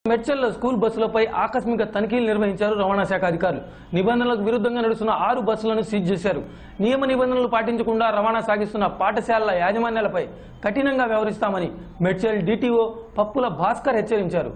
మెడ్చల్లో school బస్సులపై ఆకస్మిక తనిఖీలు నిర్వహించారు రవాణా శాఖ అధికారులు నిబంధనలకు విరుద్ధంగా నడుస్తున్న ఆరు బస్సులను సీజ్ చేశారు నియమ నిబంధనలు పాటించకుండా రవాణా సాగిస్తున్న పాఠశాలల యాజమాన్యాలపై కఠినంగా వ్యవహరిస్తామని మెడ్చల్ డిటిఓ పప్పుల భాస్కర్ హెచ్చరించారు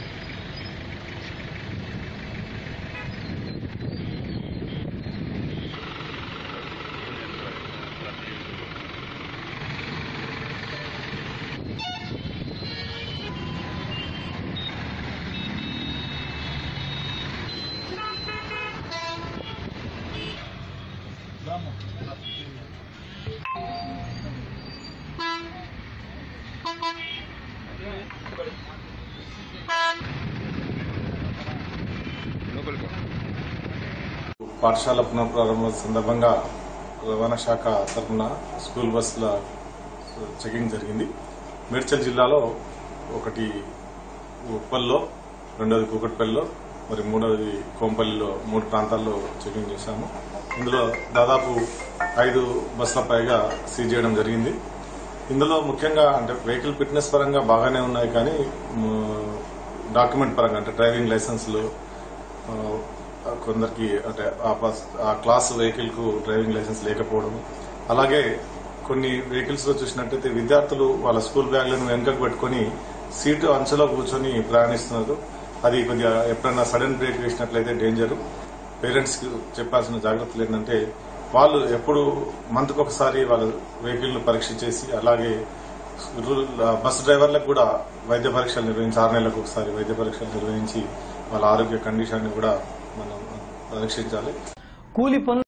పాఠశాల పునఃప్రారంభం సందర్భంగా రవాణా శాఖ తరఫున స్కూల్ బస్సుల చెకింగ్ జరిగింది మేడ్చల్ జిల్లాలో ఒకటి ఉప్పల్లో రెండోది కూకట్పల్లిలో మరి మూడోది కోంపల్లిలో మూడు ప్రాంతాల్లో చెకింగ్ చేశాము ఇందులో దాదాపు ఐదు బస్సుల పైగా సీజ్ చేయడం జరిగింది ఇందులో ముఖ్యంగా అంటే వెహికల్ ఫిట్నెస్ పరంగా బాగానే ఉన్నాయి కానీ మ్, డాక్యుమెంట్ పరంగా అంటే డ్రైవింగ్ లైసెన్సులు ఆ, కొందరికి అంటే ఆ బస్ ఆ క్లాస్ వెహికల్ కు డ్రైవింగ్ లైసెన్స్ లేకపోవడం అలాగే కొన్ని వెహికల్స్ లో చూసినట్టయితే విద్యార్థులు వాళ్ళ స్కూల్ బ్యాగ్లను వెనుకకు పెట్టుకుని సీటు అంచులో కూర్చొని ప్రయాణిస్తున్నారు అది కొద్దిగా ఎప్పుడైనా సడన్ బ్రేక్ వేసినట్లయితే డేంజర్ పేరెంట్స్ కి చెప్పాల్సిన జాగ్రత్తలు ఏంటంటే వాళ్ళు ఎప్పుడు మంత్ ఒకసారి వాళ్ళ వెహికల్ ను పరీక్ష చేసి అలాగే రూల్- బస్ డ్రైవర్లకు కూడా వైద్య పరీక్షలు నిర్వహించి ఆరు నెలలకు ఒకసారి వైద్య పరీక్షలు నిర్వహించి వాళ్ళ ఆరోగ్య కండిషన్ ని కూడా మనం పరీక్షించాలి కూలి పనులు